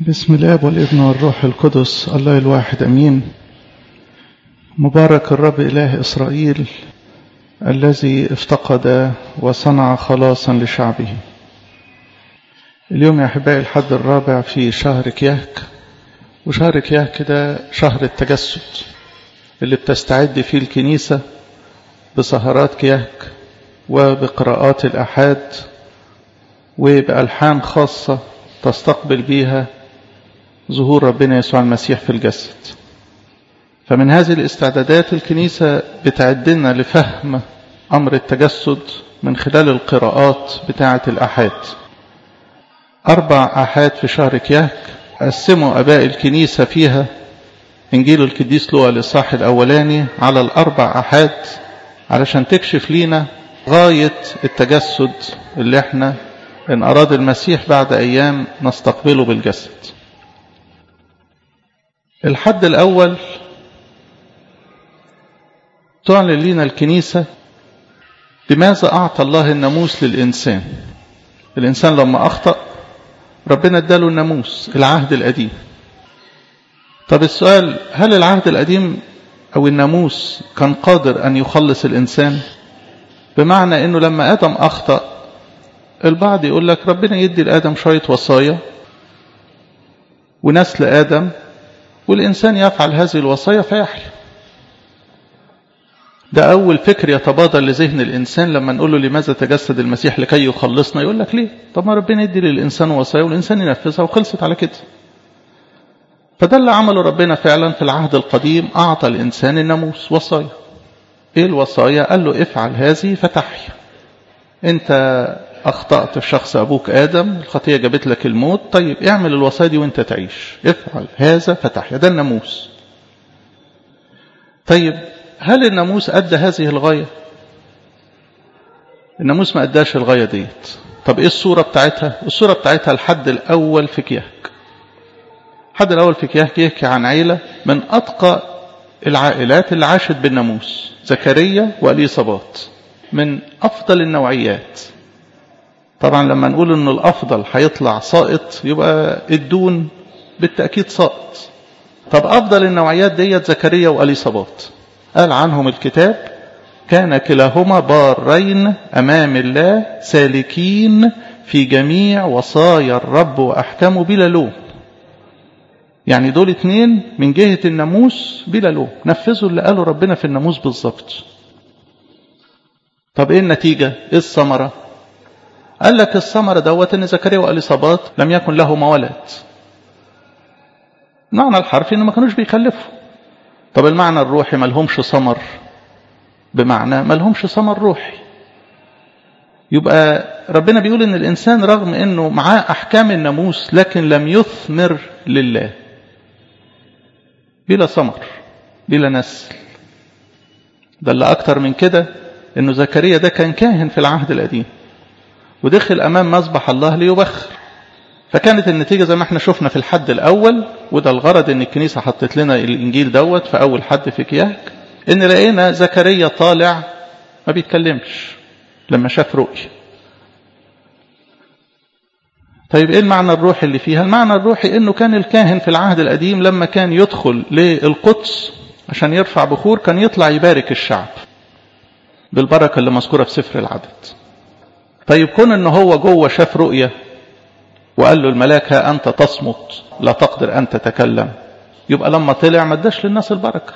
بسم الاب والابن والروح القدس الله الواحد امين مبارك الرب اله اسرائيل الذي افتقد وصنع خلاصا لشعبه اليوم يا احبائي الحد الرابع في شهر كياك وشهر كياك ده شهر التجسد اللي بتستعد فيه الكنيسة بسهرات كياك وبقراءات الأحاد وبألحان خاصة تستقبل بيها ظهور ربنا يسوع المسيح في الجسد فمن هذه الاستعدادات الكنيسة بتعدنا لفهم أمر التجسد من خلال القراءات بتاعة الأحاد أربع أحاد في شهر كياك قسموا أباء الكنيسة فيها إنجيل القديس لوقا الإصحاح الأولاني على الأربع أحاد علشان تكشف لينا غاية التجسد اللي احنا إن أراد المسيح بعد أيام نستقبله بالجسد الحد الأول تعلن لنا الكنيسة بماذا أعطى الله الناموس للإنسان الإنسان لما أخطأ ربنا اداله الناموس العهد القديم طب السؤال هل العهد القديم أو الناموس كان قادر أن يخلص الإنسان بمعنى أنه لما آدم أخطأ البعض يقول لك ربنا يدي لآدم شوية وصايا ونسل آدم والإنسان يفعل هذه الوصايا فيحيا ده أول فكر يتبادر لذهن الإنسان لما نقول له لماذا تجسد المسيح لكي يخلصنا يقول لك ليه طب ما ربنا يدي للإنسان وصايا والإنسان ينفذها وخلصت على كده فده اللي عمله ربنا فعلا في العهد القديم أعطى الإنسان الناموس وصايا إيه الوصايا قال له افعل هذه فتحيا أنت أخطأت في شخص أبوك آدم الخطية جابت لك الموت طيب اعمل الوصايا دي وانت تعيش افعل هذا فتحيا ده الناموس طيب هل الناموس أدى هذه الغاية الناموس ما أداش الغاية ديت طب إيه الصورة بتاعتها الصورة بتاعتها الحد الأول في كياك الحد الأول في كياك يحكي عن عيلة من أتقى العائلات اللي عاشت بالناموس زكريا وأليصابات من أفضل النوعيات طبعا لما نقول ان الافضل هيطلع ساقط يبقى الدون بالتاكيد ساقط طب افضل النوعيات ديت زكريا واليصابات قال عنهم الكتاب كان كلاهما بارين امام الله سالكين في جميع وصايا الرب واحكامه بلا لوم يعني دول اتنين من جهة الناموس بلا لوم نفذوا اللي قاله ربنا في الناموس بالظبط طب ايه النتيجة ايه الثمرة قال لك الثمرة دوت ان زكريا واليصابات لم يكن لهما ولد معنى الحرفي ان ما كانوش بيخلفوا طب المعنى الروحي ما لهمش ثمر بمعنى ما لهمش ثمر روحي يبقى ربنا بيقول ان الانسان رغم انه معاه احكام الناموس لكن لم يثمر لله بلا ثمر بلا نسل ده اللي اكتر من كده انه زكريا ده كان كاهن في العهد القديم ودخل أمام مذبح الله ليبخر فكانت النتيجة زي ما احنا شفنا في الحد الأول وده الغرض ان الكنيسة حطت لنا الإنجيل دوت في أول حد في كياك ان لقينا زكريا طالع ما بيتكلمش لما شاف رؤية طيب ايه المعنى الروحي اللي فيها المعنى الروحي انه كان الكاهن في العهد القديم لما كان يدخل للقدس عشان يرفع بخور كان يطلع يبارك الشعب بالبركة اللي مذكورة في سفر العدد طيب كون ان هو جوه شاف رؤية وقال له الملاك ها انت تصمت لا تقدر ان تتكلم يبقى لما طلع ما اداش للناس البركة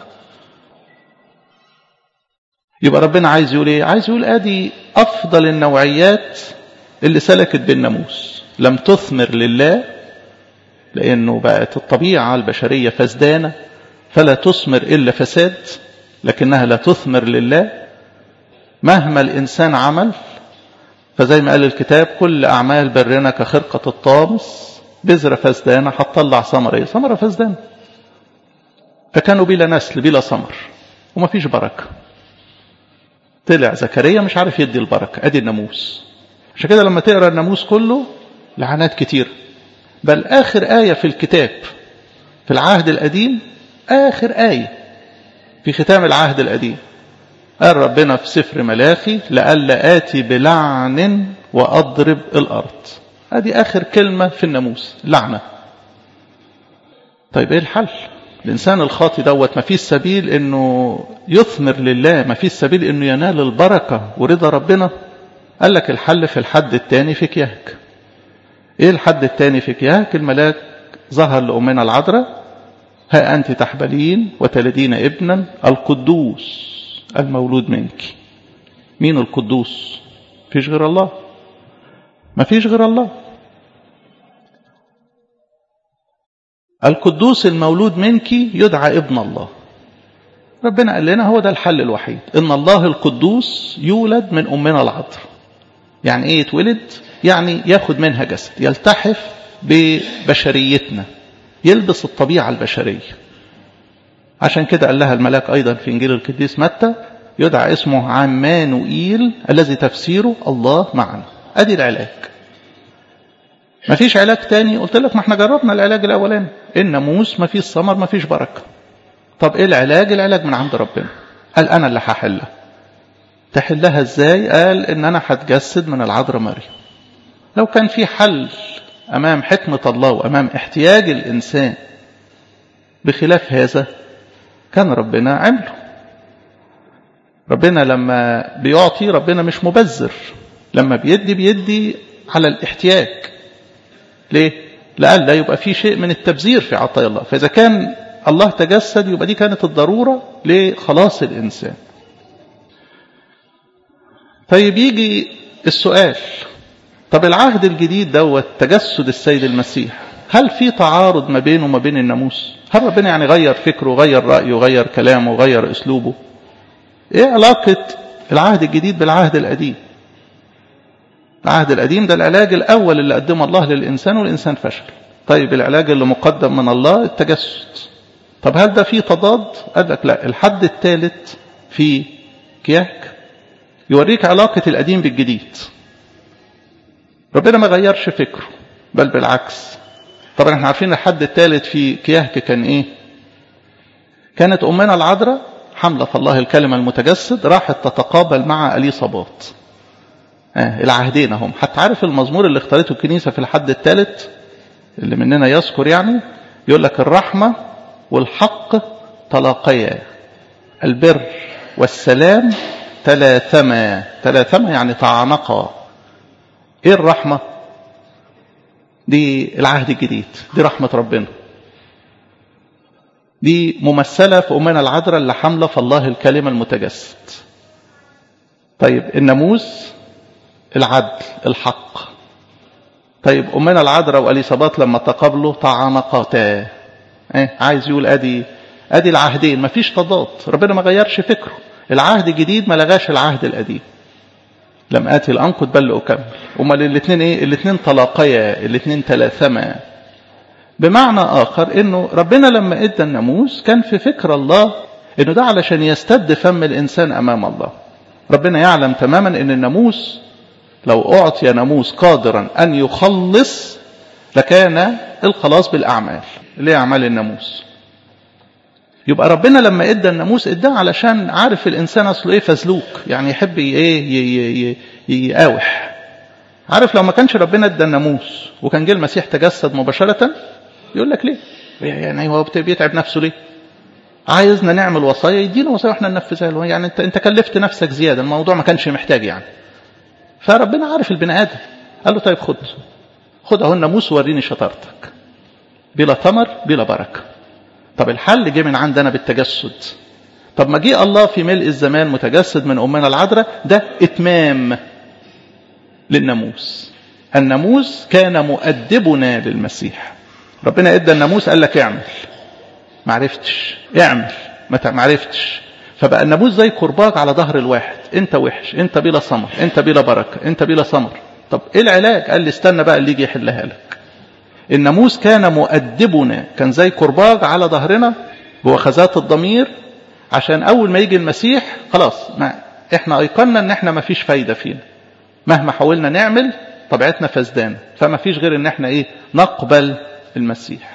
يبقى ربنا عايز يقول ايه عايز يقول ادي افضل النوعيات اللي سلكت بالناموس لم تثمر لله لانه بقت الطبيعة البشرية فسدانة فلا تثمر الا فساد لكنها لا تثمر لله مهما الانسان عمل فزي ما قال الكتاب كل أعمال برنا كخرقة الطامس بذرة فسدانة هتطلع ثمرة ايه؟ ثمرة فسدانة فكانوا بلا نسل بلا ثمر وما فيش بركة طلع زكريا مش عارف يدي البركة ادي الناموس عشان كده لما تقرا الناموس كله لعنات كتير بل آخر آية في الكتاب في العهد القديم آخر آية في ختام العهد القديم قال ربنا في سفر ملاخي لألا آتي بلعن وأضرب الأرض هذه آخر كلمة في الناموس لعنة طيب ايه الحل الانسان الخاطي دوت ما فيش سبيل انه يثمر لله ما فيش سبيل انه ينال البركة ورضا ربنا قال لك الحل في الحد الثاني في كياك ايه الحد الثاني في كياك الملاك ظهر لأمنا العذراء ها أنت تحبلين وتلدين ابنا القدوس المولود منك مين القدوس فيش غير الله ما فيش غير الله القدوس المولود منك يدعى ابن الله ربنا قال لنا هو ده الحل الوحيد ان الله القدوس يولد من امنا العذراء يعني ايه يتولد يعني ياخد منها جسد يلتحف ببشريتنا يلبس الطبيعة البشرية عشان كده قال لها الملاك أيضا في إنجيل القديس متى يدعى اسمه عمانوئيل الذي تفسيره الله معنا أدي العلاج ما فيش علاج تاني قلت لك ما احنا جربنا العلاج الأولاني الناموس ما فيش ثمر ما فيش بركة طب ايه العلاج العلاج من عند ربنا قال أنا اللي هحلها تحلها ازاي قال ان انا هتجسد من العذراء مريم لو كان في حل امام حكمة الله وامام احتياج الانسان بخلاف هذا كان ربنا عمله ربنا لما بيعطي ربنا مش مبذر لما بيدي بيدي على الاحتياج ليه لألا يبقى في شيء من التبذير في عطايا الله فإذا كان الله تجسد يبقى دي كانت الضرورة لخلاص الإنسان طيب يجي السؤال طب العهد الجديد دوت تجسد السيد المسيح هل في تعارض ما بينه وما بين الناموس هل ربنا يعني غير فكره غير رأيه غير كلامه غير أسلوبه ايه علاقة العهد الجديد بالعهد القديم العهد القديم ده العلاج الأول اللي قدمه الله للإنسان والإنسان فشل طيب العلاج اللي مقدم من الله التجسد طب هل ده فيه تضاد قال لك لا الحد الثالث في كياك يوريك علاقة القديم بالجديد ربنا ما غيرش فكره بل بالعكس طبعا احنا عارفين الحد الثالث في كياك كان ايه كانت أمنا العذراء حملة الله الكلمة المتجسد راحت تتقابل مع أليصابات آه العهدين هم حتى عارف المزمور اللي اختارته الكنيسة في الحد الثالث اللي مننا يذكر يعني يقول لك الرحمة والحق تلاقيا البر والسلام تلاثما تلاثما يعني تعانقا ايه الرحمة دي العهد الجديد دي رحمة ربنا دي ممثلة في أمنا العذراء اللي حاملة في الله الكلمة المتجسد طيب الناموس العدل الحق طيب أمنا العذراء وأليصابات لما تقابلوا تعانقاتا ايه عايز يقول ادي ادي العهدين مفيش تضاد ربنا ما غيرش فكره العهد الجديد ما لغاش العهد القديم لم اتي الانقض بل اكمل امال الاثنين ايه الاثنين تلاقيا الاثنين تلاثما بمعنى اخر انه ربنا لما ادى الناموس كان في فكر الله انه ده علشان يستد فم الانسان امام الله ربنا يعلم تماما ان الناموس لو اعطي ناموس قادرا ان يخلص لكان الخلاص بالاعمال اللي هي اعمال الناموس يبقى ربنا لما ادى الناموس اداه علشان عارف الانسان اصله ايه فزلوك يعني يحب ايه يقاوح عارف لو ما كانش ربنا ادى الناموس وكان جه المسيح تجسد مباشره يقول لك ليه يعني هو بيتعب نفسه ليه عايزنا نعمل وصايا يدينا وصايا واحنا ننفذها له يعني انت انت كلفت نفسك زياده الموضوع ما كانش محتاج يعني فربنا عارف البني ادم قال له طيب خد خد اهو الناموس وريني شطارتك بلا ثمر بلا بركه طب الحل جه من عندنا بالتجسد طب ما جه الله في ملء الزمان متجسد من امنا العذراء ده اتمام للناموس الناموس كان مؤدبنا للمسيح ربنا ادى الناموس قال لك اعمل ما عرفتش اعمل ما عرفتش فبقى الناموس زي كرباج على ظهر الواحد انت وحش انت بلا ثمر انت بلا بركه انت بلا ثمر طب ايه العلاج قال لي استنى بقى اللي يجي يحلها لك الناموس كان مؤدبنا كان زي كرباج على ظهرنا بوخزات الضمير عشان اول ما يجي المسيح خلاص ما احنا ايقنا ان احنا ما فيش فايده فينا مهما حاولنا نعمل طبيعتنا فسدانه فما فيش غير ان احنا ايه نقبل المسيح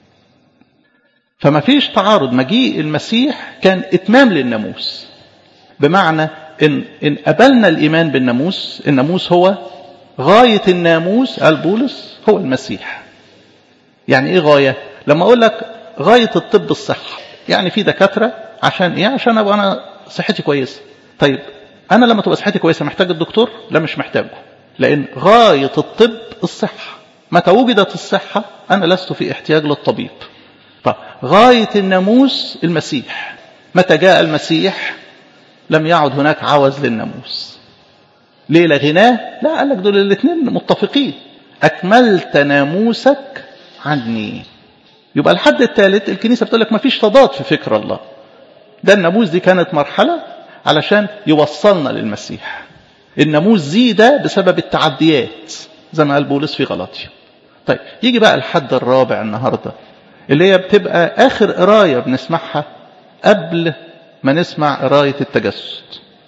فما فيش تعارض مجيء المسيح كان اتمام للناموس بمعنى ان ان قبلنا الايمان بالناموس الناموس هو غايه الناموس قال بولس هو المسيح يعني ايه غايه لما اقول لك غاية الطب الصحة يعني في دكاترة عشان ايه عشان ابقى انا صحتي كويسة طيب انا لما تبقى صحتي كويسة محتاج الدكتور لا مش محتاجه لان غاية الطب الصحة متى وجدت الصحة انا لست في احتياج للطبيب فغاية الناموس المسيح متى جاء المسيح لم يعد هناك عوز للناموس ليه لا غناه لا قال لك دول الاثنين متفقين أكملت ناموسك عني يبقى الحد الثالث الكنيسة بتقول لك ما فيش تضاد في فكر الله ده الناموس دي كانت مرحلة علشان يوصلنا للمسيح الناموس دي ده بسبب التعديات زي ما قال بولس في غلاطيا طيب يجي بقى الحد الرابع النهاردة اللي هي بتبقى آخر قراية بنسمعها قبل ما نسمع قراية التجسد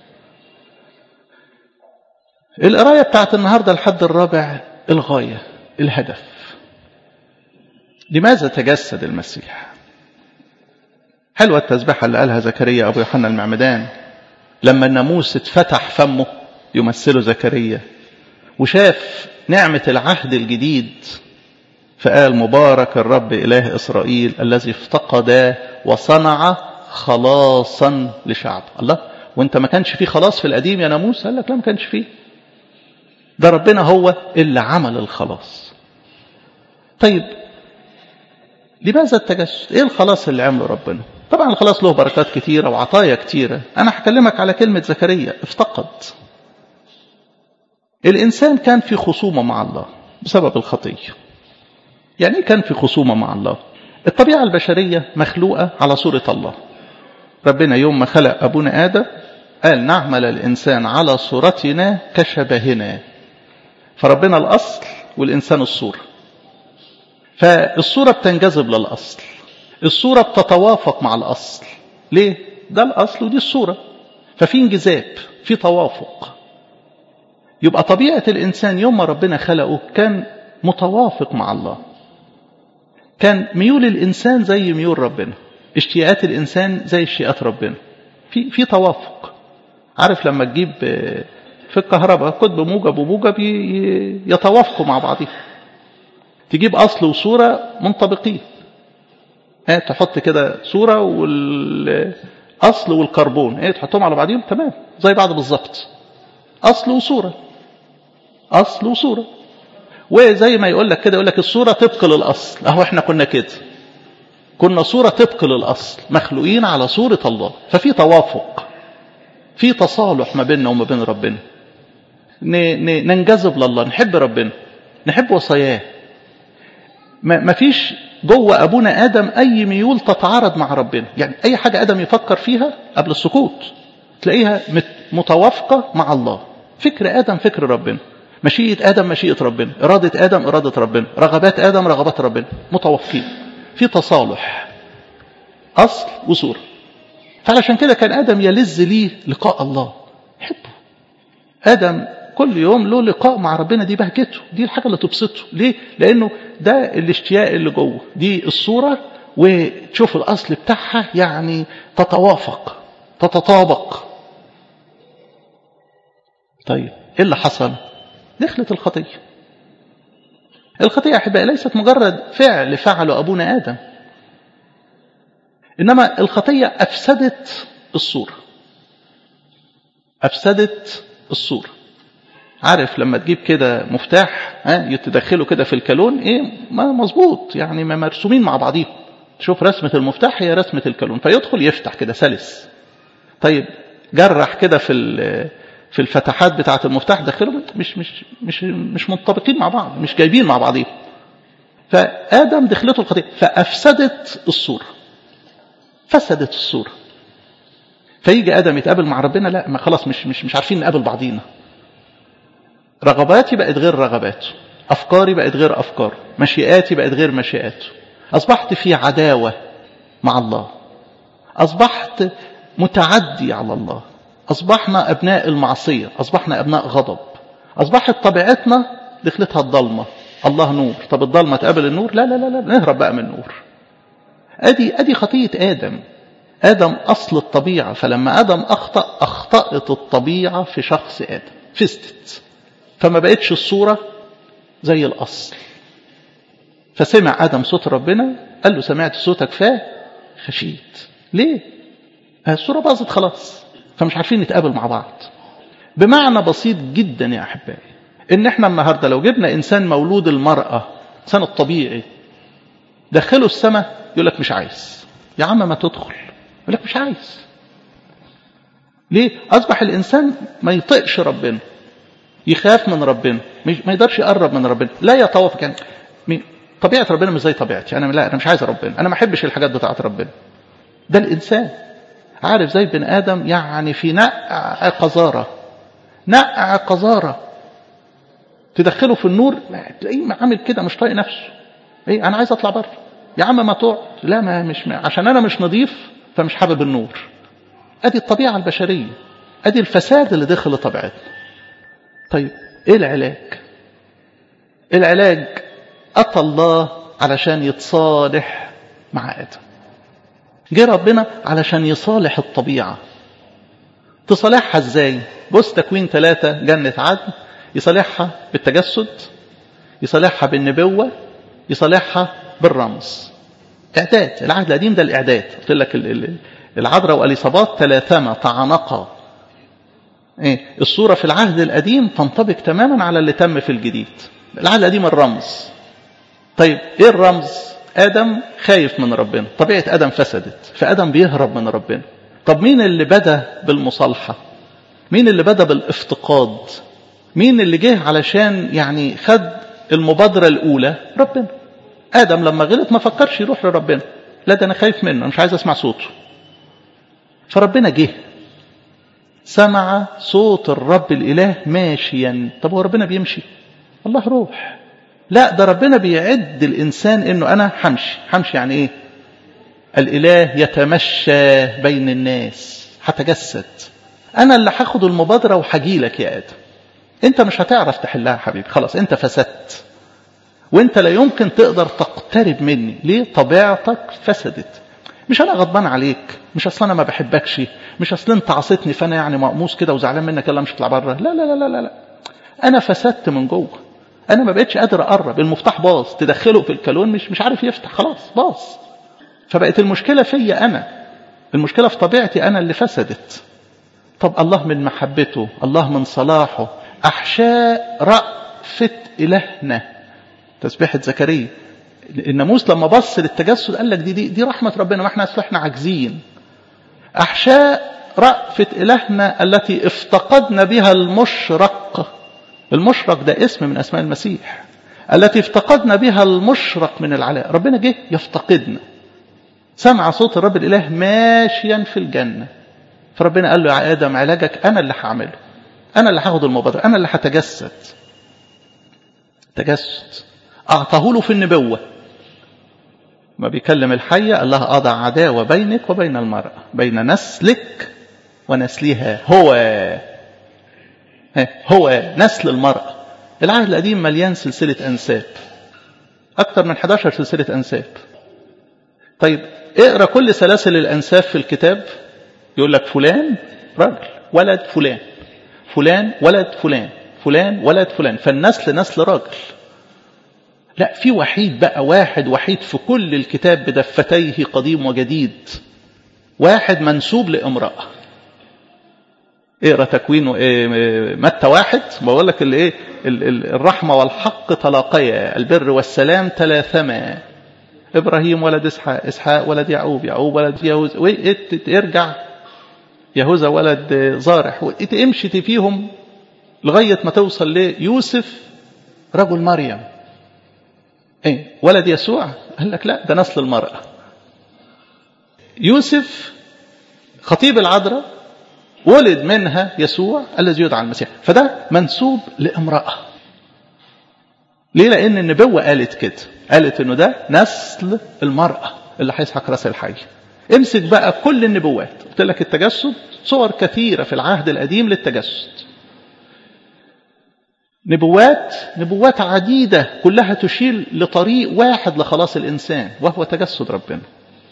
القراية بتاعت النهاردة الحد الرابع الغاية الهدف لماذا تجسد المسيح حلوة التسبيحة اللي قالها زكريا أبو يوحنا المعمدان لما الناموس اتفتح فمه يمثله زكريا وشاف نعمة العهد الجديد فقال مبارك الرب إله إسرائيل الذي افتقد وصنع خلاصا لشعبه الله وانت ما كانش فيه خلاص في القديم يا ناموس قال لك لا ما كانش فيه ده ربنا هو اللي عمل الخلاص طيب لماذا التجسد ايه الخلاص اللي عمله ربنا طبعا الخلاص له بركات كتيرة وعطايا كتيرة انا هكلمك على كلمة زكريا افتقد الانسان كان في خصومة مع الله بسبب الخطية يعني ايه كان في خصومة مع الله الطبيعة البشرية مخلوقة على صورة الله ربنا يوم ما خلق أبونا آدم قال نعمل الإنسان على صورتنا كشبهنا فربنا الأصل والإنسان الصورة فالصورة بتنجذب للأصل الصورة بتتوافق مع الأصل ليه؟ ده الأصل ودي الصورة ففي انجذاب في توافق يبقى طبيعة الإنسان يوم ما ربنا خلقه كان متوافق مع الله كان ميول الإنسان زي ميول ربنا اشتياقات الإنسان زي اشتياقات ربنا في في توافق عارف لما تجيب في الكهرباء قطب موجب وموجب يتوافقوا مع بعضهم تجيب أصل وصورة منطبقين اه تحط كده صورة والأصل والكربون ايه تحطهم على بعضهم تمام زي بعض بالظبط أصل وصورة أصل وصورة وزي ما يقول لك كده يقول لك الصورة طبق للأصل أهو احنا كنا كده كنا صورة طبق للأصل مخلوقين على صورة الله ففي توافق في تصالح ما بيننا وما بين ربنا ننجذب لله نحب ربنا نحب وصاياه ما فيش جوه أبونا آدم أي ميول تتعارض مع ربنا يعني أي حاجة آدم يفكر فيها قبل السقوط تلاقيها متوافقة مع الله فكر آدم فكر ربنا مشيئة آدم مشيئة ربنا إرادة آدم إرادة ربنا رغبات آدم رغبات ربنا متوافقين في تصالح أصل وصورة فعلشان كده كان آدم يلذ ليه لقاء الله يحبه آدم كل يوم له لقاء مع ربنا دي بهجته دي الحاجة اللي تبسطه ليه؟ لأنه ده الاشتياق اللي جوه دي الصورة وتشوف الأصل بتاعها يعني تتوافق تتطابق طيب ايه اللي حصل دخلت الخطية الخطية أحبائي ليست مجرد فعل فعله أبونا آدم إنما الخطية أفسدت الصورة أفسدت الصورة عارف لما تجيب كده مفتاح ها تدخله كده في الكالون ايه ما مظبوط يعني ما مرسومين مع بعضيهم تشوف رسمة المفتاح هي رسمة الكالون فيدخل يفتح كده سلس طيب جرح كده في في الفتحات بتاعة المفتاح داخلهم مش مش مش مش منطبقين مع بعض مش جايبين مع بعضهم فآدم دخلته الخطيئة فأفسدت الصورة فسدت الصورة فيجي آدم يتقابل مع ربنا لا ما خلاص مش مش مش عارفين نقابل بعضينا رغباتي بقت غير رغباته أفكاري بقت غير أفكاره مشيئاتي بقت غير مشيئاته أصبحت في عداوة مع الله أصبحت متعدي على الله أصبحنا أبناء المعصية أصبحنا أبناء غضب أصبحت طبيعتنا دخلتها الضلمة الله نور طب الضلمة تقابل النور لا لا لا لا نهرب بقى من النور أدي, أدي خطية آدم آدم أصل الطبيعة فلما آدم أخطأ أخطأت الطبيعة في شخص آدم فسدت فما بقتش الصورة زي الأصل فسمع آدم صوت ربنا قال له سمعت صوتك فاه خشيت ليه الصورة باظت خلاص فمش عارفين نتقابل مع بعض بمعنى بسيط جدا يا أحبائي إن إحنا النهاردة لو جبنا إنسان مولود المرأة إنسان الطبيعي دخله السماء يقول لك مش عايز يا عم ما تدخل يقول لك مش عايز ليه أصبح الإنسان ما يطيقش ربنا يخاف من ربنا ما يقدرش يقرب من ربنا لا يتوافق يعني طبيعة ربنا مش زي طبيعتي أنا لا أنا مش عايز ربنا أنا ما أحبش الحاجات بتاعت ربنا ده الإنسان عارف زي بن آدم يعني في نقع قذارة نقع قذارة تدخله في النور تلاقيه عامل كده مش طايق نفسه ايه انا عايز اطلع بره يا عم ما تقعد لا ما مش ما. عشان انا مش نظيف فمش حابب النور ادي الطبيعه البشريه ادي الفساد اللي داخل طبيعتنا طيب ايه العلاج العلاج اتى الله علشان يتصالح مع ادم جه ربنا علشان يصالح الطبيعه تصالحها ازاي بص تكوين ثلاثة جنة عدن يصالحها بالتجسد يصالحها بالنبوة يصالحها بالرمز إعداد العهد القديم ده الإعداد قلت لك العذراء واليصابات ثلاثما تعانقا إيه؟ الصورة في العهد القديم تنطبق تماما على اللي تم في الجديد العهد القديم الرمز طيب إيه الرمز آدم خايف من ربنا طبيعة آدم فسدت فآدم بيهرب من ربنا طب مين اللي بدأ بالمصالحة مين اللي بدأ بالافتقاد مين اللي جه علشان يعني خد المبادرة الأولى ربنا آدم لما غلط ما فكرش يروح لربنا لا ده أنا خايف منه مش عايز أسمع صوته فربنا جه سمع صوت الرب الإله ماشيا طب هو ربنا بيمشي الله روح لا ده ربنا بيعد الإنسان إنه أنا حمشي حمشي يعني إيه الإله يتمشى بين الناس هتجسد أنا اللي هاخد المبادرة وهجي لك يا آدم أنت مش هتعرف تحلها حبيبي خلاص أنت فسدت وأنت لا يمكن تقدر تقترب مني ليه طبيعتك فسدت مش أنا غضبان عليك مش أصلا أنا ما بحبكش مش أصلا أنت عصيتني فأنا يعني مقموس كده وزعلان منك يلا مش هطلع بره لا لا لا لا لا أنا فسدت من جوه أنا ما بقتش قادر أقرب المفتاح باظ تدخله في الكالون مش مش عارف يفتح خلاص باظ فبقت المشكلة فيا أنا المشكلة في طبيعتي أنا اللي فسدت طب الله من محبته الله من صلاحه أحشاء رأفة إلهنا تسبيحة زكريا الناموس لما بص للتجسد قال لك دي دي, دي رحمة ربنا ما احنا احنا عاجزين أحشاء رأفة إلهنا التي افتقدنا بها المشرق المشرق ده اسم من أسماء المسيح التي افتقدنا بها المشرق من العلاء ربنا جه يفتقدنا سمع صوت الرب الإله ماشيا في الجنة فربنا قال له يا آدم علاجك أنا اللي هعمله أنا اللي هاخد المبادرة أنا اللي هتجسد تجسد أعطاه له في النبوة ما بيكلم الحية الله أضع عداوة بينك وبين المرأة بين نسلك ونسلها هو هو نسل المرأة العهد القديم مليان سلسلة أنساب أكثر من 11 سلسلة أنساب طيب اقرأ كل سلاسل الأنساب في الكتاب يقول لك فلان راجل ولد فلان فلان ولد فلان فلان ولد فلان فالنسل نسل راجل لا في وحيد بقى واحد وحيد في كل الكتاب بدفتيه قديم وجديد واحد منسوب لامرأة اقرا تكوين إيه متى واحد بقول لك اللي ايه الرحمه والحق تلاقيا البر والسلام تلاثما ابراهيم ولد اسحاق اسحاق ولد يعقوب يعقوب ولد يهوذا ارجع يهوذا ولد زارح امشي فيهم لغايه ما توصل ليوسف رجل مريم ايه ولد يسوع قال لك لا ده نسل المراه يوسف خطيب العذراء ولد منها يسوع الذي يدعى المسيح فده منسوب لامرأة ليه لأن النبوة قالت كده قالت انه ده نسل المرأة اللي هيسحق راس الحي امسك بقى كل النبوات قلت لك التجسد صور كثيرة في العهد القديم للتجسد نبوات نبوات عديدة كلها تشير لطريق واحد لخلاص الإنسان وهو تجسد ربنا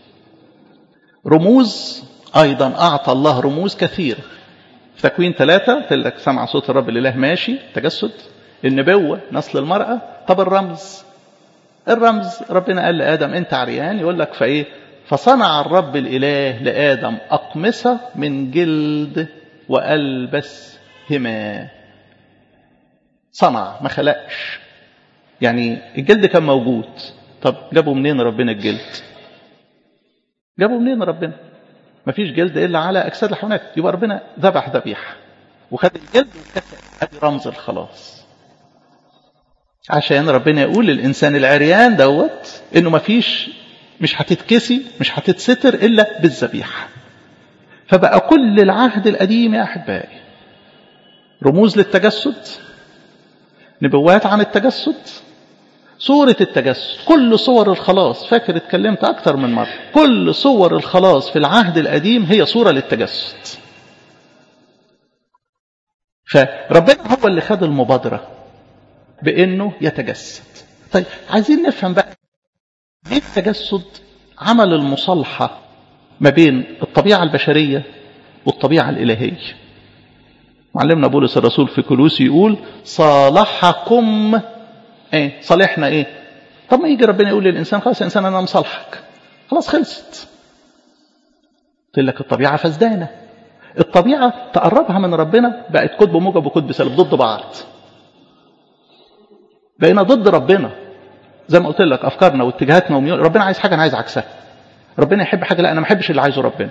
رموز أيضا أعطى الله رموز كثيرة في تكوين ثلاثة قلت لك سمع صوت الرب الإله ماشي تجسد النبوة نسل المرأة طب الرمز الرمز ربنا قال لآدم أنت عريان يقول لك فإيه فصنع الرب الإله لآدم أقمصة من جلد وألبسهما صنع ما خلقش يعني الجلد كان موجود طب جابوا منين ربنا الجلد جابوا منين ربنا مفيش جلد إلا على أجساد الحيوانات يبقى ربنا ذبح ذبيحة وخد الجلد وكسر هذه رمز الخلاص عشان ربنا يقول للإنسان العريان دوت إنه مفيش مش هتتكسي مش هتتستر إلا بالذبيحة فبقى كل العهد القديم يا أحبائي رموز للتجسد نبوات عن التجسد صورة التجسد كل صور الخلاص فاكر اتكلمت أكتر من مرة كل صور الخلاص في العهد القديم هي صورة للتجسد فربنا هو اللي خد المبادرة بأنه يتجسد طيب عايزين نفهم بقى ليه التجسد عمل المصالحة ما بين الطبيعة البشرية والطبيعة الإلهية معلمنا بولس الرسول في كلوسي يقول صالحكم ايه صالحنا ايه طب ما يجي ربنا يقول للإنسان خلاص يا إنسان أنا مصالحك خلاص خلصت قلت لك الطبيعة فسدانة الطبيعة تقربها من ربنا بقت كتب موجب وكتب سالب ضد بعض بقينا ضد ربنا زي ما قلت لك افكارنا واتجاهاتنا وميول ربنا عايز حاجه انا عايز عكسها ربنا يحب حاجه لا انا ما احبش اللي عايزه ربنا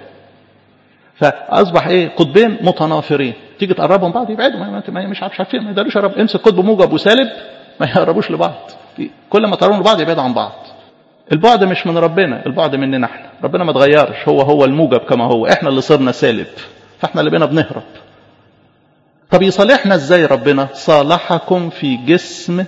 فاصبح ايه قطبين متنافرين تيجي تقربهم بعض يبعدوا ما ما مش عارفين ما يقدروش يقربوا امسك قطب موجب وسالب ما يقربوش لبعض كل ما تقربوا لبعض يبعدوا عن بعض البعد مش من ربنا البعد مننا احنا ربنا ما اتغيرش هو هو الموجب كما هو احنا اللي صرنا سالب فاحنا اللي بينا بنهرب طب يصالحنا ازاي ربنا صالحكم في جسم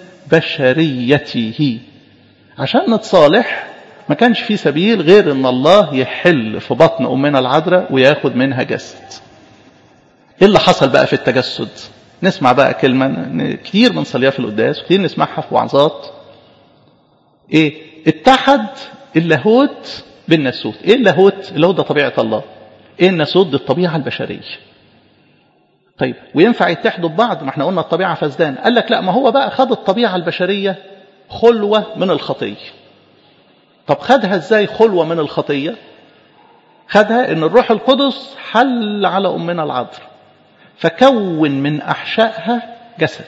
بشريته عشان نتصالح ما كانش في سبيل غير ان الله يحل في بطن امنا العذراء وياخد منها جسد ايه اللي حصل بقى في التجسد نسمع بقى كلمة كتير من صليات القداس كتير نسمعها في وعظات ايه اتحد اللاهوت بالناسوت ايه اللاهوت اللاهوت ده طبيعة الله ايه الناسوت دي الطبيعة البشرية طيب وينفع يتحدوا ببعض ما احنا قلنا الطبيعة فسدان قال لك لا ما هو بقى خد الطبيعة البشرية خلوة من الخطية طب خدها ازاي خلوة من الخطية خدها ان الروح القدس حل على امنا العذراء فكون من احشائها جسد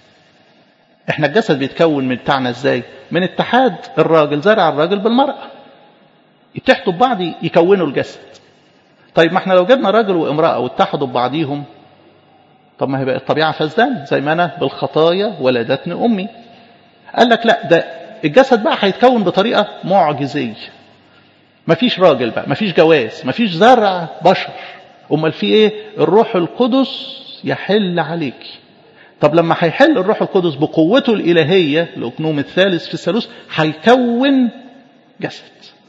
احنا الجسد بيتكون من بتاعنا ازاي من اتحاد الراجل زرع الراجل بالمرأة يتحدوا ببعض يكونوا الجسد طيب ما احنا لو جبنا راجل وامرأة واتحدوا ببعضيهم طب ما هي بقى الطبيعة فسدان زي ما أنا بالخطايا ولدتني أمي قال لك لا ده الجسد بقى هيتكون بطريقة معجزية مفيش راجل بقى مفيش جواز مفيش زرع بشر أمال في إيه الروح القدس يحل عليك طب لما هيحل الروح القدس بقوته الإلهية الأكنوم الثالث في الثالوث هيكون جسد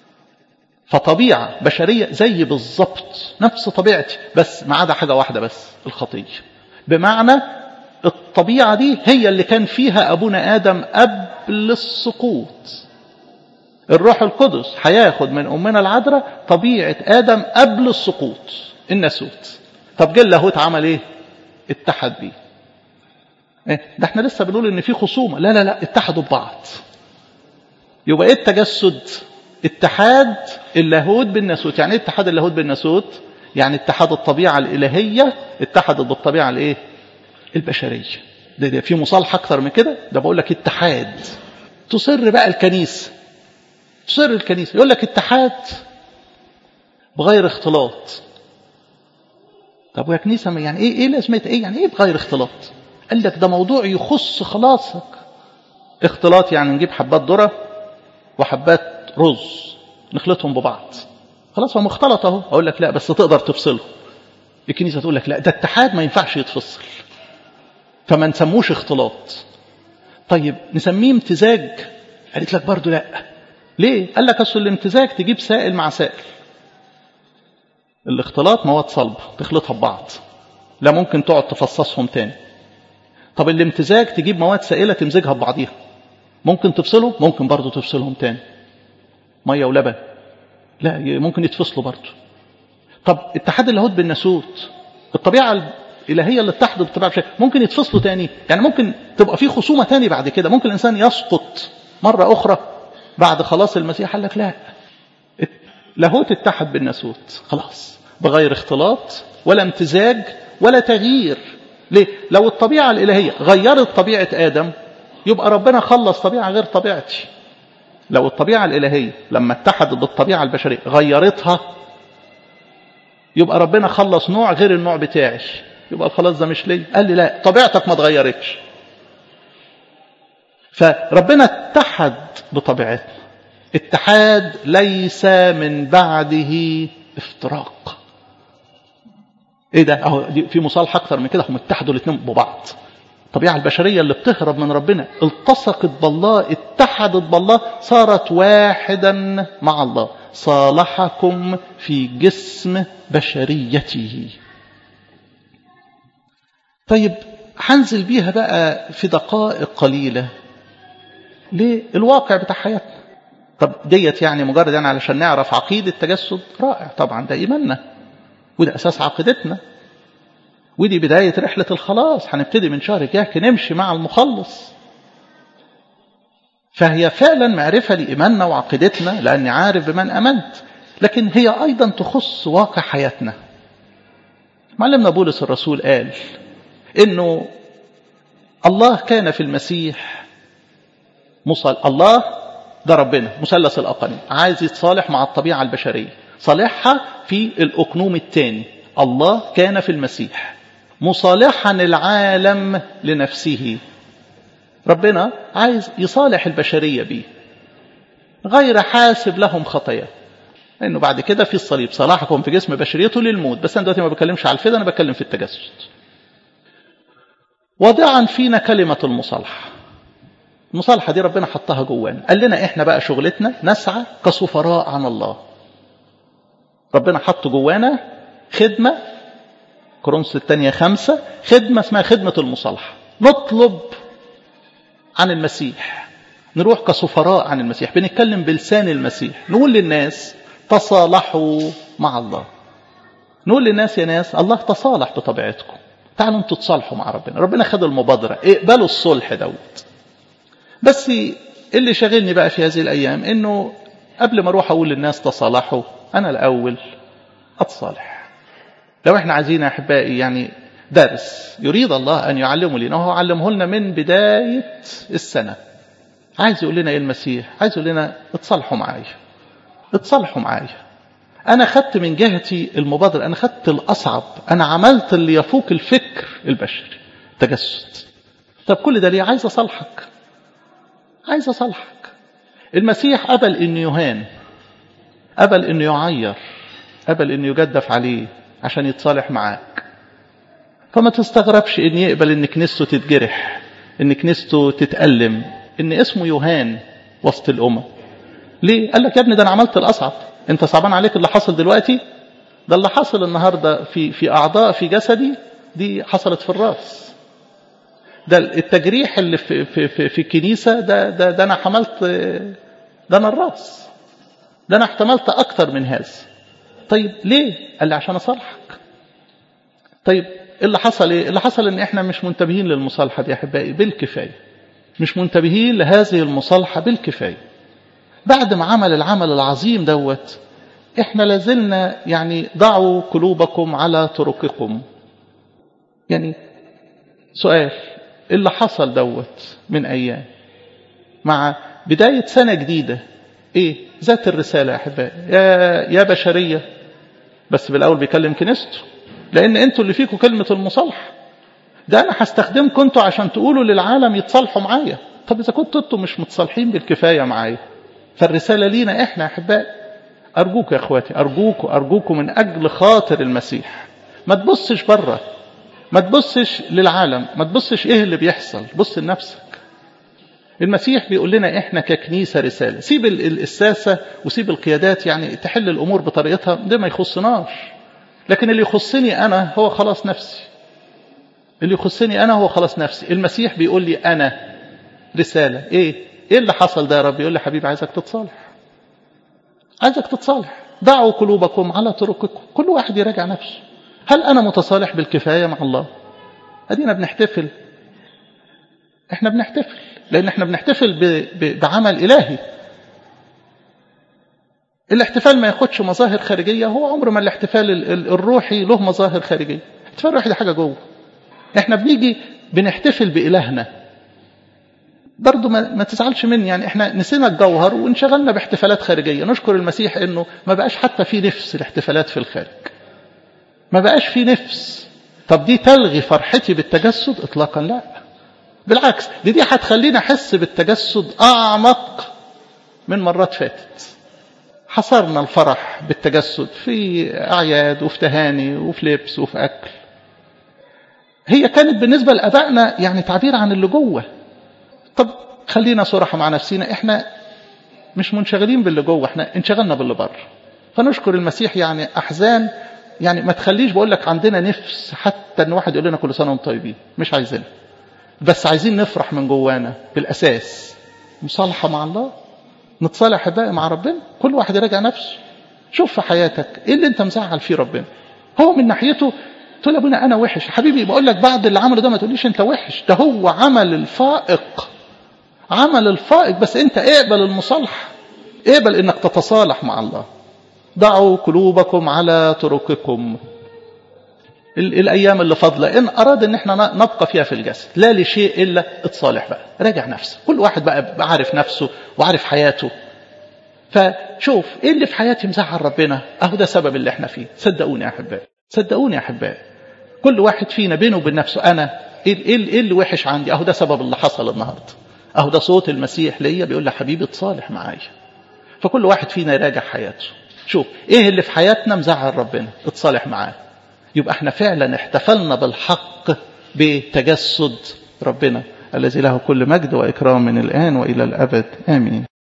فطبيعة بشرية زي بالظبط نفس طبيعتي بس ما عدا حاجة واحدة بس الخطية بمعنى الطبيعة دي هي اللي كان فيها أبونا آدم قبل السقوط الروح القدس هياخد من أمنا العذراء طبيعة آدم قبل السقوط الناسوت طب جه اللاهوت عمل ايه اتحد بيه إيه؟ ده احنا لسه بنقول ان في خصومة لا لا لا اتحدوا ببعض يبقى ايه التجسد اتحاد اللاهوت بالناسوت يعني ايه اتحاد اللاهوت بالناسوت يعني اتحاد الطبيعة الإلهية اتحدت بالطبيعة الايه البشرية ده, ده في مصالحة أكثر من كده ده بقول لك اتحاد تصر بقى الكنيسة تصر الكنيسة يقول لك اتحاد بغير اختلاط طب ويا كنيسة يعني ايه ايه لازمة ايه يعني ايه بغير اختلاط قال لك ده موضوع يخص خلاصك اختلاط يعني نجيب حبات ذرة وحبات رز نخلطهم ببعض خلاص هو مختلط اهو اقول لك لا بس تقدر تفصله الكنيسة تقول لك لا ده اتحاد ما ينفعش يتفصل فما نسموش اختلاط طيب نسميه امتزاج قالت لك برضو لا ليه قال لك اصل الامتزاج تجيب سائل مع سائل الاختلاط مواد صلبة تخلطها ببعض لا ممكن تقعد تفصصهم تاني طب الامتزاج تجيب مواد سائلة تمزجها ببعضيها ممكن تفصله ممكن برضو تفصلهم تاني مية ولبن لا ممكن يتفصلوا برضو طب اتحاد اللاهوت بالناسوت الطبيعة الإلهية اللي اتحدت بالطبيعة بشيء ممكن يتفصلوا تاني يعني ممكن تبقى في خصومة تاني بعد كده ممكن الإنسان يسقط مرة أخرى بعد خلاص المسيح قال لك لا لاهوت اتحد بالناسوت خلاص بغير اختلاط ولا امتزاج ولا تغيير ليه لو الطبيعة الإلهية غيرت طبيعة آدم يبقى ربنا خلص طبيعة غير طبيعتي لو الطبيعة الإلهية لما اتحدت بالطبيعة البشرية غيرتها يبقى ربنا خلص نوع غير النوع بتاعي يبقى الخلاص ده مش ليه قال لي لا طبيعتك ما اتغيرتش فربنا اتحد بطبيعتنا اتحاد ليس من بعده افتراق ايه ده اهو في مصالحه اكتر من كده هم اتحدوا الاثنين ببعض الطبيعه البشريه اللي بتهرب من ربنا التصقت بالله اتحدت بالله صارت واحدا مع الله صالحكم في جسم بشريته طيب هنزل بيها بقى في دقائق قليله للواقع بتاع حياتنا طب ديت يعني مجرد يعني علشان نعرف عقيدة التجسد رائع طبعا ده إيماننا وده أساس عقيدتنا ودي بداية رحلة الخلاص هنبتدي من شهر كهك نمشي مع المخلص فهي فعلا معرفة لإيماننا وعقيدتنا لأني عارف بمن أمنت لكن هي أيضا تخص واقع حياتنا معلمنا بولس الرسول قال إنه الله كان في المسيح مصل الله ده ربنا مثلث الأقانيم عايز يتصالح مع الطبيعة البشرية صالحها في الأقنوم الثاني الله كان في المسيح مصالحا العالم لنفسه ربنا عايز يصالح البشرية بيه غير حاسب لهم خطايا لأنه بعد كده في الصليب صلاحكم في جسم بشريته للموت بس أنا دلوقتي ما بكلمش على الفدا أنا بتكلم في التجسد وضعا فينا كلمة المصالحة المصالحة دي ربنا حطها جوانا قال لنا احنا بقى شغلتنا نسعى كسفراء عن الله ربنا حط جوانا خدمة كورنثوس الثانية خمسة خدمة اسمها خدمة المصالحة نطلب عن المسيح نروح كسفراء عن المسيح بنتكلم بلسان المسيح نقول للناس تصالحوا مع الله نقول للناس يا ناس الله تصالح بطبيعتكم تعالوا انتوا تصالحوا مع ربنا ربنا خد المبادرة اقبلوا الصلح دوت بس اللي شاغلني بقى في هذه الأيام إنه قبل ما أروح أقول للناس تصالحوا أنا الأول أتصالح لو إحنا عايزين أحبائي يعني درس يريد الله أن يعلمه لنا وهو علمه لنا من بداية السنة عايز يقول لنا إيه المسيح عايز يقول لنا اتصالحوا معايا اتصالحوا معايا أنا خدت من جهتي المبادرة أنا خدت الأصعب أنا عملت اللي يفوق الفكر البشري تجسد طب كل ده ليه عايز أصالحك عايز أصالحك المسيح قبل أنه يهان قبل أنه يعير قبل أنه يجدف عليه عشان يتصالح معاك فما تستغربش أن يقبل أن كنيسته تتجرح أن كنيسته تتألم أن اسمه يهان وسط الأمم ليه؟ قال لك يا ابني ده أنا عملت الأصعب أنت صعبان عليك اللي حصل دلوقتي ده اللي حصل النهاردة في, في أعضاء في جسدي دي حصلت في الرأس ده التجريح اللي في, في, في, في الكنيسة ده, ده, ده أنا حملت ده أنا الرأس ده أنا احتملت أكتر من هذا طيب ليه؟ قال لي عشان أصالحك طيب اللي حصل إيه؟ اللي حصل إن إحنا مش منتبهين للمصالحة دي يا أحبائي بالكفاية مش منتبهين لهذه المصالحة بالكفاية بعد ما عمل العمل العظيم دوت إحنا لازلنا يعني ضعوا قلوبكم على طرقكم يعني سؤال اللي حصل دوت من أيام مع بداية سنة جديدة إيه ذات الرسالة يا أحبائي يا, يا بشرية بس بالأول بيكلم كنيسته لأن أنتوا اللي فيكم كلمة المصالحة ده أنا هستخدمكم أنتوا عشان تقولوا للعالم يتصالحوا معايا طب إذا كنتوا أنتوا مش متصالحين بالكفاية معايا فالرسالة لينا إحنا يا أحبائي أرجوك يا أخواتي أرجوك أرجوك من أجل خاطر المسيح ما تبصش بره ما تبصش للعالم ما تبصش ايه اللي بيحصل بص لنفسك المسيح بيقول لنا احنا ككنيسة رسالة سيب الساسة وسيب القيادات يعني تحل الامور بطريقتها ده ما يخصناش لكن اللي يخصني انا هو خلاص نفسي اللي يخصني انا هو خلاص نفسي المسيح بيقول لي انا رسالة ايه ايه اللي حصل ده يا رب يقول لي حبيبي عايزك تتصالح عايزك تتصالح ضعوا قلوبكم على طرقكم كل واحد يراجع نفسه هل أنا متصالح بالكفاية مع الله أدينا بنحتفل احنا بنحتفل لأن احنا بنحتفل ب... ب... بعمل إلهي الاحتفال ما ياخدش مظاهر خارجية هو عمر ما الاحتفال الروحي له مظاهر خارجية الاحتفال الروحي دي حاجة جوه احنا بنيجي بنحتفل بإلهنا برضو ما, ما تزعلش مني يعني احنا نسينا الجوهر وانشغلنا باحتفالات خارجية نشكر المسيح انه ما بقاش حتى في نفس الاحتفالات في الخارج ما بقاش في نفس طب دي تلغي فرحتي بالتجسد اطلاقا لا بالعكس دي دي هتخليني احس بالتجسد اعمق من مرات فاتت حصرنا الفرح بالتجسد في اعياد وفي تهاني وفي لبس وفي اكل هي كانت بالنسبه لابائنا يعني تعبير عن اللي جوه طب خلينا صراحه مع نفسينا احنا مش منشغلين باللي جوه احنا انشغلنا باللي بره فنشكر المسيح يعني احزان يعني ما تخليش بقول لك عندنا نفس حتى ان واحد يقول لنا كل سنه وانتم طيبين مش عايزين بس عايزين نفرح من جوانا بالاساس مصالحه مع الله نتصالح بقى مع ربنا كل واحد يراجع نفسه شوف في حياتك ايه اللي انت مزعل فيه ربنا هو من ناحيته تقول يا ابونا انا وحش حبيبي بقول لك بعد اللي عمله ده ما تقوليش انت وحش ده هو عمل الفائق عمل الفائق بس انت اقبل المصالحه اقبل انك تتصالح مع الله ضعوا قلوبكم على طرقكم الايام اللي فاضله ان اراد ان احنا نبقى فيها في الجسد لا لشيء الا اتصالح بقى راجع نفسك كل واحد بقى عارف نفسه وعارف حياته فشوف ايه اللي في حياتي مزعل ربنا اهو ده سبب اللي احنا فيه صدقوني يا احبائي صدقوني يا احبائي كل واحد فينا بينه وبين نفسه انا ايه ايه اللي وحش عندي اهو ده سبب اللي حصل النهارده اهو ده صوت المسيح ليا بيقول لي حبيبي اتصالح معايا فكل واحد فينا يراجع حياته شوف ايه اللي في حياتنا مزعل ربنا اتصالح معاه يبقى احنا فعلا احتفلنا بالحق بتجسد ربنا الذي له كل مجد واكرام من الان والى الابد امين